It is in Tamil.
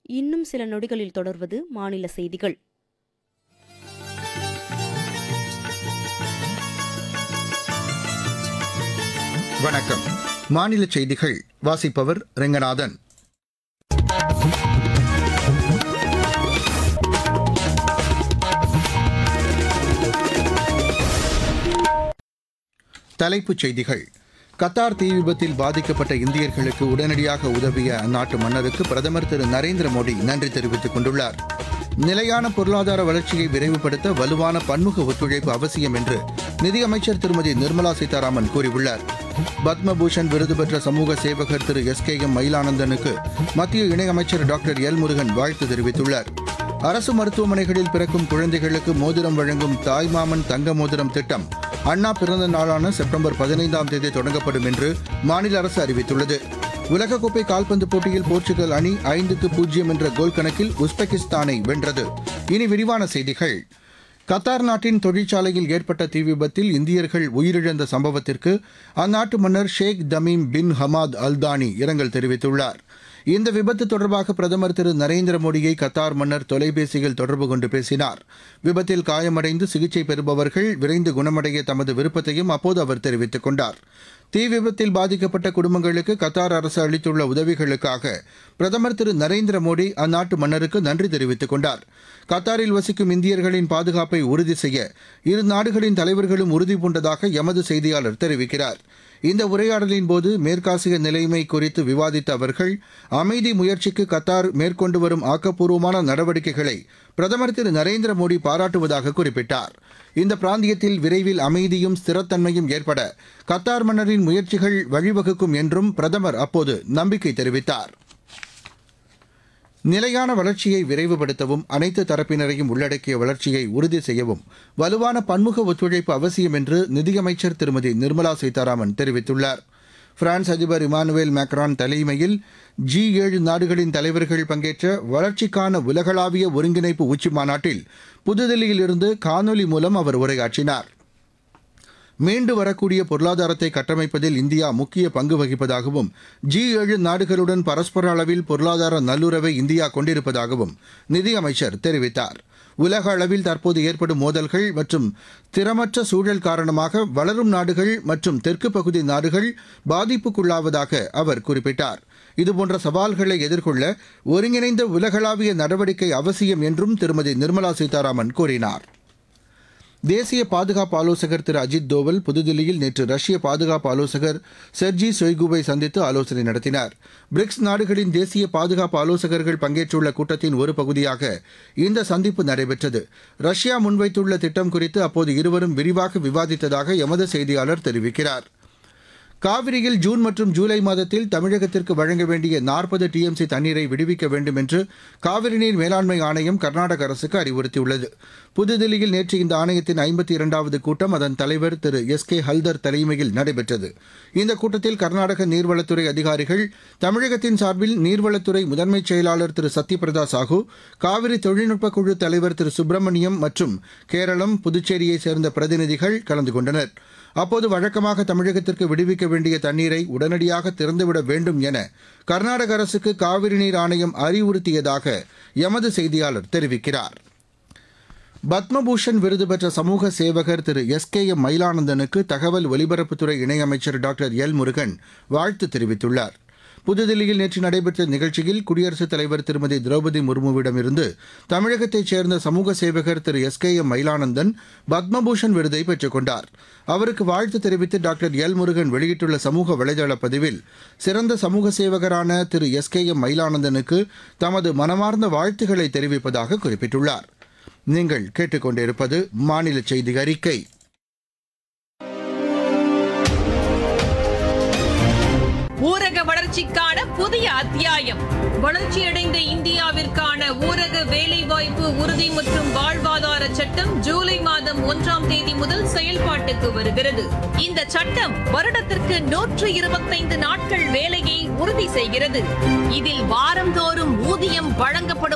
இன்னும் சில நொடிகளில் தொடர்வது மாநில செய்திகள் வணக்கம் மாநில செய்திகள் வாசிப்பவர் ரெங்கநாதன் தலைப்புச் செய்திகள் கத்தார் தீ விபத்தில் பாதிக்கப்பட்ட இந்தியர்களுக்கு உடனடியாக உதவிய அந்நாட்டு மன்னருக்கு பிரதமர் திரு நரேந்திர மோடி நன்றி தெரிவித்துக் கொண்டுள்ளார் நிலையான பொருளாதார வளர்ச்சியை விரைவுபடுத்த வலுவான பன்முக ஒத்துழைப்பு அவசியம் என்று நிதியமைச்சர் திருமதி நிர்மலா சீதாராமன் கூறியுள்ளார் பத்மபூஷன் விருது பெற்ற சமூக சேவகர் திரு எஸ் கே எம் மயிலானந்தனுக்கு மத்திய இணையமைச்சர் டாக்டர் எல் முருகன் வாழ்த்து தெரிவித்துள்ளார் அரசு மருத்துவமனைகளில் பிறக்கும் குழந்தைகளுக்கு மோதிரம் வழங்கும் தாய்மாமன் தங்க மோதிரம் திட்டம் அண்ணா பிறந்த நாளான செப்டம்பர் பதினைந்தாம் தேதி தொடங்கப்படும் என்று மாநில அரசு அறிவித்துள்ளது உலகக்கோப்பை கால்பந்து போட்டியில் போர்ச்சுகல் அணி ஐந்துக்கு பூஜ்ஜியம் என்ற கோல் கணக்கில் உஸ்பெகிஸ்தானை வென்றது இனி விரிவான செய்திகள் கத்தார் நாட்டின் தொழிற்சாலையில் ஏற்பட்ட தீ விபத்தில் இந்தியர்கள் உயிரிழந்த சம்பவத்திற்கு அந்நாட்டு மன்னர் Sheikh Tamim bin Hamad Al Thani இரங்கல் தெரிவித்துள்ளார் இந்த விபத்து தொடர்பாக பிரதமர் திரு நரேந்திர மோடியை கத்தார் மன்னர் தொலைபேசியில் தொடர்பு கொண்டு பேசினார் விபத்தில் காயமடைந்து சிகிச்சை பெறுபவர்கள் விரைந்து குணமடைய தமது விருப்பத்தையும் அப்போது அவர் தெரிவித்துக் கொண்டார் தீ விபத்தில் பாதிக்கப்பட்ட குடும்பங்களுக்கு கத்தார் அரசு அளித்துள்ள உதவிகளுக்காக பிரதமர் திரு நரேந்திர மோடி அந்நாட்டு மன்னருக்கு நன்றி தெரிவித்துக் கொண்டார் கத்தாரில் வசிக்கும் இந்தியர்களின் பாதுகாப்பை உறுதி செய்ய இரு நாடுகளின் தலைவர்களும் உறுதி பூண்டதாக எமது செய்தியாளர் தெரிவிக்கிறார் இந்த உரையாடலின் போது மேற்காசிய நிலைமை குறித்து விவாதித்த அவர்கள் அமைதி முயற்சிக்கு கத்தார் மேற்கொண்டு வரும் ஆக்கப்பூர்வமான நடவடிக்கைகளை பிரதமர் திரு நரேந்திர மோடி பாராட்டுவதாக குறிப்பிட்டார் இந்த பிராந்தியத்தில் விரைவில் அமைதியும் ஸ்திரத்தன்மையும் ஏற்பட கத்தார் மன்னரின் முயற்சிகள் வழிவகுக்கும் என்றும் பிரதமர் அப்போது நம்பிக்கை தெரிவித்தார் நிலையான வளர்ச்சியை விரைவுபடுத்தவும் அனைத்து தரப்பினரையும் உள்ளடக்கிய வளர்ச்சியை உறுதி செய்யவும் வலுவான பன்முக ஒத்துழைப்பு அவசியம் என்று நிதியமைச்சர் திருமதி நிர்மலா சீதாராமன் தெரிவித்துள்ளார் பிரான்ஸ் அதிபர் இமானுவேல் மேக்ரான் தலைமையில் ஜி ஏழு நாடுகளின் தலைவர்கள் பங்கேற்ற வளர்ச்சிக்கான உலகளாவிய ஒருங்கிணைப்பு உச்சி மாநாட்டில் புதுதில்லியிலிருந்து காணொலி மூலம் அவர் உரையாற்றினார் மீண்டு வரக்கூடிய பொருளாதாரத்தை கட்டமைப்பதில் இந்தியா முக்கிய பங்கு வகிப்பதாகவும் ஜி ஏழு நாடுகளுடன் பரஸ்பர அளவில் பொருளாதார நல்லுறவை இந்தியா கொண்டிருப்பதாகவும் நிதியமைச்சர் தெரிவித்தார் உலக அளவில் தற்போது ஏற்படும் மோதல்கள் மற்றும் திறமற்ற சூழல் காரணமாக வளரும் நாடுகள் மற்றும் தெற்கு பகுதி நாடுகள் பாதிப்புக்குள்ளாவதாக அவர் குறிப்பிட்டார் இதுபோன்ற சவால்களை எதிர்கொள்ள ஒருங்கிணைந்த உலகளாவிய நடவடிக்கை அவசியம் என்றும் திருமதி நிர்மலா சீதாராமன் கூறினார் தேசிய பாதுகாப்பு ஆலோசகர் திரு அஜித் தோவல் புதுதில்லியில் நேற்று ரஷ்ய பாதுகாப்பு ஆலோசகர் செர்ஜி சொய்குவை சந்தித்து ஆலோசனை நடத்தினார் பிரிக்ஸ் நாடுகளின் தேசிய பாதுகாப்பு ஆலோசகர்கள் பங்கேற்றுள்ள கூட்டத்தின் ஒரு பகுதியாக இந்த சந்திப்பு நடைபெற்றது ரஷ்யா முன்வைத்துள்ள திட்டம் குறித்து அப்போது இருவரும் விரிவாக விவாதித்ததாக எமது செய்தியாளர் தெரிவிக்கிறார் காவிரியில் ஜூன் மற்றும் ஜூலை மாதத்தில் தமிழகத்திற்கு வழங்க வேண்டிய நாற்பது டிஎம்சி தண்ணீரை விடுவிக்க வேண்டும் என்று காவிரி நீர் மேலாண்மை ஆணையம் கர்நாடக அரசுக்கு அறிவுறுத்தியுள்ளது புதுதில்லியில் நேற்று இந்த ஆணையத்தின் ஐம்பத்தி இரண்டாவது கூட்டம் அதன் தலைவர் திரு எஸ் கே ஹல்தர் தலைமையில் நடைபெற்றது இந்த கூட்டத்தில் கர்நாடக நீர்வளத்துறை அதிகாரிகள் தமிழகத்தின் சார்பில் நீர்வளத்துறை முதன்மைச் செயலாளர் திரு சத்யபிரதா சாஹூ காவிரி தொழில்நுட்ப குழு தலைவர் திரு சுப்பிரமணியம் மற்றும் கேரளம் புதுச்சேரியைச் சேர்ந்த பிரதிநிதிகள் கலந்து கொண்டனர் அப்போது வழக்கமாக தமிழகத்திற்கு விடுவிக்க வேண்டிய தண்ணீரை உடனடியாக திறந்துவிட வேண்டும் என கர்நாடக அரசுக்கு காவிரி நீர் ஆணையம் அறிவுறுத்தியதாக எமது செய்தியாளர் தெரிவிக்கிறார் பத்மபூஷன் விருது பெற்ற சமூக சேவகர் திரு எஸ் கே எம் மயிலானந்தனுக்கு தகவல் ஒலிபரப்புத்துறை இணையமைச்சர் டாக்டர் எல் முருகன் வாழ்த்து தெரிவித்துள்ளார் புதுதில்லியில் நேற்று நடைபெற்ற நிகழ்ச்சியில் குடியரசுத் தலைவர் திருமதி திரௌபதி முர்முவிடமிருந்து தமிழகத்தைச் சேர்ந்த சமூக சேவகர் Thiru S K M Mayilanandan Padma Bhushan விருதை பெற்றுக் கொண்டார் அவருக்கு வாழ்த்து தெரிவித்து டாக்டர் எல் முருகன் வெளியிட்டுள்ள சமூக வலைதள பதிவில் சிறந்த சமூக சேவகரான திரு எஸ் கே எம் மயிலானந்தனுக்கு தமது மனமார்ந்த வாழ்த்துக்களை தெரிவிப்பதாக குறிப்பிட்டுள்ளார் நீங்கள் கேட்டுக்கொண்டிருப்பது மாநில செய்தி அறிக்கை ஊரக வளர்ச்சிக்கான புதிய அத்தியாயம் வளர்ச்சியடைந்த இந்தியாவிற்கான ஊரக வேலைவாய்ப்பு உறுதி மற்றும் வாழ்வாதார சட்டம் ஜூலை மாதம் ஒன்றாம் தேதி முதல் செயல்பாட்டுக்கு வருகிறது இந்த சட்டம் வருடத்திற்கு நூற்று இருபத்தைந்து நாட்கள் வேலையை உறுதி செய்கிறது இதில் வாரந்தோறும் ஊதியம் வழங்கப்படும்